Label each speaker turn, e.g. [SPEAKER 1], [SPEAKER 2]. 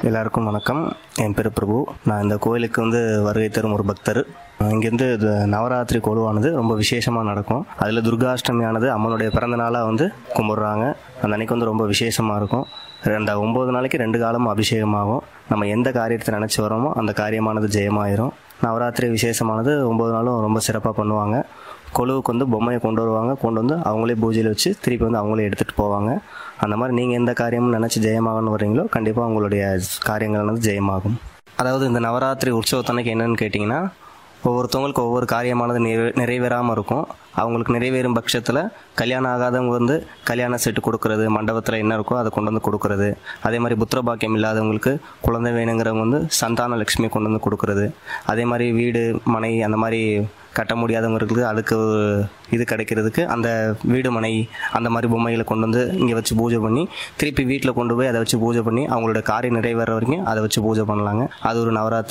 [SPEAKER 1] எல்லாருக்கும் வணக்கம் என் பேர் பிரபு நான் இந்த கோயிலுக்கு வந்து வருகை தரும் ஒரு பக்தர் இங்கேருந்து இது நவராத்திரி கொலுவானது ரொம்ப விசேஷமாக நடக்கும் அதில் துர்காஷ்டமியானது அம்மனுடைய பிறந்த நாளாக வந்து கும்பிட்றாங்க அந்த அன்னைக்கு வந்து ரொம்ப விசேஷமாக இருக்கும் ரெண்டு ஒம்பது நாளைக்கு ரெண்டு காலமும் அபிஷேகமாகும் நம்ம எந்த காரியத்தை நினச்சி வரோமோ அந்த காரியமானது ஜெயமாயிரும் நவராத்திரி விசேஷமானது ஒம்பது நாளும் ரொம்ப சிறப்பாக பண்ணுவாங்க கொலுவுக்கு வந்து பொம்மையை கொண்டு வருவாங்க கொண்டு வந்து அவங்களே பூஜையில் வச்சு திருப்பி வந்து அவங்களே எடுத்துகிட்டு போவாங்க அந்த மாதிரி நீங்கள் எந்த காரியமும் நினச்சி ஜெயமாகணும்னு வரீங்களோ கண்டிப்பாக உங்களுடைய காரியங்கள் வந்து ஜெயமாகும் அதாவது இந்த நவராத்திரி உற்சவத்தன்னைக்கு என்னன்னு கேட்டிங்கன்னா ஒவ்வொருத்தவங்களுக்கு ஒவ்வொரு காரியமானது நிறைவே நிறைவேறாமல் இருக்கும் அவங்களுக்கு நிறைவேறும் பட்சத்தில் கல்யாணம் ஆகாதவங்க வந்து கல்யாண செட்டு கொடுக்கறது மண்டபத்தில் என்ன இருக்கோ அதை கொண்டு வந்து கொடுக்கறது அதே மாதிரி புத்திர பாக்கியம் இல்லாதவங்களுக்கு குழந்தை வேணுங்கிறவங்க வந்து சந்தான லட்சுமி கொண்டு வந்து கொடுக்கறது அதே மாதிரி வீடு மனை அந்த மாதிரி கட்ட முடியாதவங்களுக்கு அதுக்கு இது கிடைக்கிறதுக்கு அந்த வீடு மனை அந்த மாதிரி பொம்மைகளை கொண்டு வந்து இங்கே வச்சு பூஜை பண்ணி திருப்பி வீட்டில் கொண்டு போய் அதை வச்சு பூஜை பண்ணி அவங்களோட காரியம் நிறைவேற வரைக்கும் அதை வச்சு பூஜை பண்ணலாங்க அது ஒரு நவராத்திரி